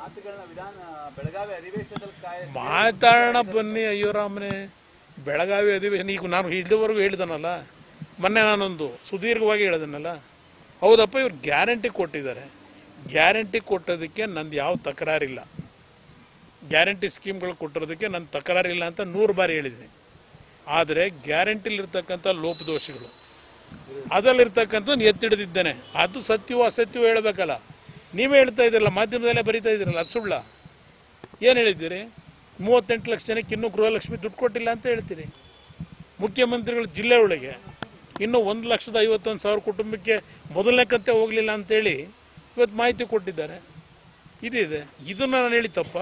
ಮಾತುಗಳನ್ನ ವಿಧಾನ ಬೆಳಗಾವಿ ಅಧಿವೇಶನದಲ್ಲಿ ಕಾಯ ಮಾತಾಡೋಣ ಬನ್ನಿ ಅಯ್ಯೋ ರಾಮನೇ ಬೆಳಗಾವಿ ಅಧಿವೇಶನ ಈಗ ನಾನು ಇಲ್ಲಿವರೆಗೂ ಹೇಳಿದನಲ್ಲ ಮೊನ್ನೆ ನಾನೊಂದು ಸುದೀರ್ಘವಾಗಿ ಹೇಳಿದನಲ್ಲ ಹೌದಪ್ಪ ಇವ್ರು ಗ್ಯಾರಂಟಿ ಕೊಟ್ಟಿದ್ದಾರೆ ಗ್ಯಾರಂಟಿ ಕೊಟ್ಟೋದಕ್ಕೆ ನಂದು ಯಾವ ತಕರಾರಿಲ್ಲ ಗ್ಯಾರಂಟಿ ಸ್ಕೀಮ್ಗಳು ಕೊಟ್ಟಿರೋದಕ್ಕೆ ನನ್ನ ತಕರಾರಿಲ್ಲ ಅಂತ ನೂರು ಬಾರಿ ಹೇಳಿದ್ದೀನಿ ಆದರೆ ಗ್ಯಾರಂಟಿಲಿರ್ತಕ್ಕಂಥ ಲೋಪದೋಷಗಳು ಅದರಲ್ಲಿರ್ತಕ್ಕಂಥ ಎತ್ತಿಡಿದಿದ್ದೇನೆ ಅದು ಸತ್ಯವೋ ಅಸತ್ಯವೋ ಹೇಳಬೇಕಲ್ಲ ನೀವೇ ಹೇಳ್ತಾ ಇದ್ದೀರಲ್ಲ ಮಾಧ್ಯಮದಲ್ಲೇ ಬರೀತಾ ಇದ್ದೀರಲ್ಲ ಅದು ಸುಳ್ಳ ಏನು ಹೇಳಿದ್ದೀರಿ ಮೂವತ್ತೆಂಟು ಲಕ್ಷ ಜನಕ್ಕೆ ಇನ್ನೂ ಗೃಹಲಕ್ಷ್ಮಿ ದುಡ್ಡು ಕೊಟ್ಟಿಲ್ಲ ಅಂತ ಹೇಳ್ತೀರಿ ಮುಖ್ಯಮಂತ್ರಿಗಳು ಜಿಲ್ಲೆ ಒಳಗೆ ಇನ್ನೂ ಒಂದು ಲಕ್ಷದ ಐವತ್ತೊಂದು ಸಾವಿರ ಕುಟುಂಬಕ್ಕೆ ಮೊದಲನೇ ಕಂತೆ ಹೋಗಲಿಲ್ಲ ಅಂತೇಳಿ ಇವತ್ತು ಮಾಹಿತಿ ಕೊಟ್ಟಿದ್ದಾರೆ ಇದಿದೆ ಇದನ್ನ ನಾನು ಹೇಳಿ ತಪ್ಪ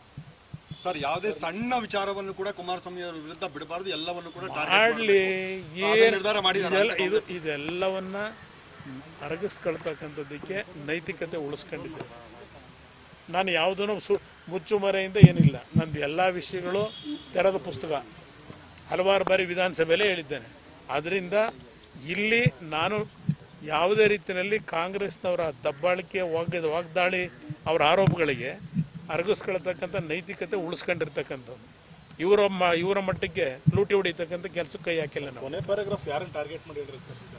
ಸರ್ ಯಾವುದೇ ಸಣ್ಣ ವಿಚಾರವನ್ನು ಕೂಡ ಕುಮಾರಸ್ವಾಮಿ ಅವರ ವಿರುದ್ಧ ಬಿಡಬಾರದು ಎಲ್ಲವನ್ನು ಕೂಡ target ಮಾಡ್ಲಿ ಮಾಡ್ಬೇಕು. ಅದನ್ನ ಏನ್ ನಿರ್ಧಾರ ಮಾಡಿದಾರ ಇದೆಲ್ಲ- ಇದು ಇದೆಲ್ಲವನ್ನ ಅರಗಿಸ್ಕೊಳ್ತಕ್ಕಂಥದ್ದಕ್ಕೆ ನೈತಿಕತೆ ಉಳಿಸ್ಕೊಂಡಿದ್ದೆ ನಾನು ಯಾವುದನ್ನು ಸು ಮುಚ್ಚುಮರೆಯಿಂದ ಏನಿಲ್ಲ ನಂದು ಎಲ್ಲ ವಿಷಯಗಳು ತೆರೆದ ಪುಸ್ತಕ ಹಲವಾರು ಬಾರಿ ವಿಧಾನಸಭೆಯಲ್ಲೇ ಹೇಳಿದ್ದೇನೆ ಆದ್ದರಿಂದ ಇಲ್ಲಿ ನಾನು ಯಾವುದೇ ರೀತಿಯಲ್ಲಿ ಕಾಂಗ್ರೆಸ್ನವರ ದಬ್ಬಾಳಿಕೆ ವಾಗ್ದ ವಾಗ್ದಾಳಿ ಅವರ ಆರೋಪಗಳಿಗೆ ಅರಗಿಸ್ಕೊಳ್ತಕ್ಕಂಥ ನೈತಿಕತೆ ಉಳಿಸ್ಕೊಂಡಿರ್ತಕ್ಕಂಥದ್ದು ಇವರ ಮ ಇವರ ಮಟ್ಟಕ್ಕೆ ಲೂಟಿ ಹೊಡಿತಕ್ಕಂಥ ಕೆಲಸಕ್ಕೆ ಕೈ ಹಾಕಿಲ್ಲ ನಾವು ಕೊನೆ ಪ್ಯಾರಾಗ್ರಾಫ್ ಯಾರನ್ನ ಟಾರ್ಗೆಟ್ ಮಾಡಿದ್ರಿ ಸರ್ ಈಗ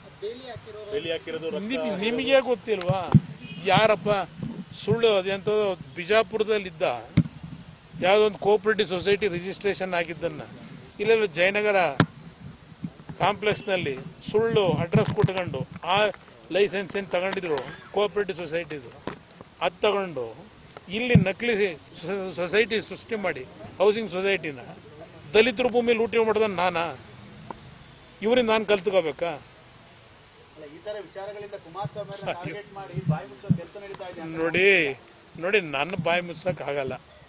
ಬೇಲಿ ಹಾಕಿರೋದು ರಕ್ತ ನಿಮ್- ನಿಮಗೆ ಗೊತ್ತಿಲ್ವಾ ಯಾರಪ್ಪ ಸುಳ್ಳು ಅದೆಂತ ಬಿಜಾಪುರದಲ್ಲಿದ್ದ ಯಾವುದೊಂದು ಕೋಆಪರೇಟಿವ್ ಸೊಸೈಟಿ ರಿಜಿಸ್ಟ್ರೇಷನ್ ಆಗಿದ್ದನ್ನ ಇಲ್ಲೆಲ್ಲ ಜಯನಗರ ಕಾಂಪ್ಲೆಕ್ಸ್ನಲ್ಲಿ ಸುಳ್ಳು ಅಡ್ರೆಸ್ ಕೊಟ್ಕೊಂಡು ಆ ಲೈಸೆನ್ಸ್ ಏನು ತಗೊಂಡಿದ್ರು ಕೋಆಪರೇಟಿವ್ ಸೊಸೈಟಿದು ಅದು ತಗೊಂಡು ಇಲ್ಲಿ ನಕಲಿ ಸೊಸೈಟಿ ಸೃಷ್ಟಿ ಮಾಡಿ ಹೌಸಿಂಗ್ ಸೊಸೈಟಿನ ದಲಿತರ ಭೂಮಿ ಲೂಟಿ ಮಾಡಿದ ನಾನಾ ಇವರಿಂದ ನಾನು ಕಲ್ತ್ಕೋಬೇಕಾ ಅಲ್ಲ, ಈ ತರ ವಿಚಾರಗಳಿಂದ ಕುಮಾರಸ್ವಾಮಿ ಅವರನ್ನ ಟಾರ್ಗೆಟ್ ಮಾಡಿ ಬಾಯಿ ಮುಚ್ಚೋ ಕೆಲಸ ನಡೀತಾ ಇದೆ ಅಂತ ನೋಡಿ ನೋಡಿ ನನ್ನ ಬಾಯಿ ಮುಚ್ಚಕ್ಕೆ ಆಗಲ್ಲ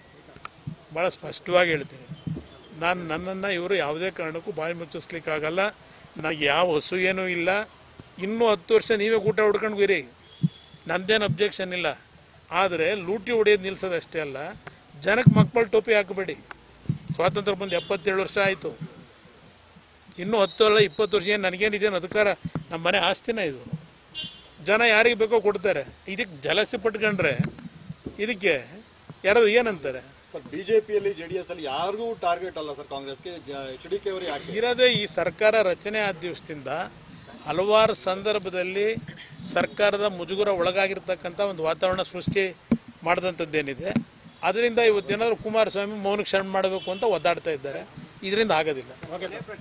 ಭಾಳ ಸ್ಪಷ್ಟವಾಗಿ ಹೇಳ್ತೀನಿ ನಾನು ನನ್ನನ್ನು ಇವರು ಯಾವುದೇ ಕಾರಣಕ್ಕೂ ಬಾಯಿ ಮುಚ್ಚಿಸ್ಲಿಕ್ಕೆ ಆಗಲ್ಲ ನನಗೆ ಯಾವ ಹಸು ಏನೂ ಇಲ್ಲ ಇನ್ನೂ ಹತ್ತು ವರ್ಷ ನೀವೇ ಊಟ ಹೊಡ್ಕೊಂಡು ಬಿರಿ ನಂದೇನು ಅಬ್ಜೆಕ್ಷನ್ ಇಲ್ಲ ಆದರೆ ಲೂಟಿ ಹೊಡೆಯೋದು ನಿಲ್ಸೋದಷ್ಟೇ ಅಲ್ಲ ಜನಕ್ಕೆ ಮಕ್ಕಳು ಟೋಪಿ ಹಾಕಬೇಡಿ ಸ್ವಾತಂತ್ರ್ಯ ಬಂದು ಎಪ್ಪತ್ತೇಳು ವರ್ಷ ಆಯಿತು ಇನ್ನೂ ಹತ್ತು ಅಲ್ಲ ಇಪ್ಪತ್ತು ವರ್ಷ ಏನು ನನಗೇನಿದೇನು ಅಧಿಕಾರ ನಮ್ಮ ಮನೆ ಆಸ್ತಿನ ಇದು ಜನ ಯಾರಿಗೆ ಬೇಕೋ ಕೊಡ್ತಾರೆ ಇದಕ್ಕೆ ಜಲಸಿ ಪಟ್ಕೊಂಡ್ರೆ ಇದಕ್ಕೆ ಯಾರಾದ್ರು ಏನಂತಾರೆ ಸರ್ ಬಿಜೆಪಿಯಲ್ಲಿ ಜೆಡಿಎಸ್ ಅಲ್ಲಿ ಯಾರಿಗೂ ಟಾರ್ಗೆಟ್ ಅಲ್ಲ ಸರ್ ಕಾಂಗ್ರೆಸ್ಗೆ ಎಚ್ ಡಿ ಕೆ ಅವರು ಯಾಕೆ ಇರೋದೇ ಈ ಸರ್ಕಾರ ರಚನೆ ಆದ ದಿವಸದಿಂದ ಹಲವಾರು ಸಂದರ್ಭದಲ್ಲಿ ಸರ್ಕಾರದ ಮುಜುಗರ ಒಳಗಾಗಿರ್ತಕ್ಕಂಥ ಒಂದು ವಾತಾವರಣ ಸೃಷ್ಟಿ ಮಾಡಿದಂಥದ್ದೇನಿದೆ ಅದರಿಂದ ಇವತ್ತೇನಾದರೂ ಕುಮಾರಸ್ವಾಮಿ ಮೌನ ಕ್ಷಣ ಮಾಡಬೇಕು ಅಂತ ಒದ್ದಾಡ್ತಾ ಇದ್ದಾರೆ ಇದರಿಂದ ಆಗೋದಿಲ್ಲ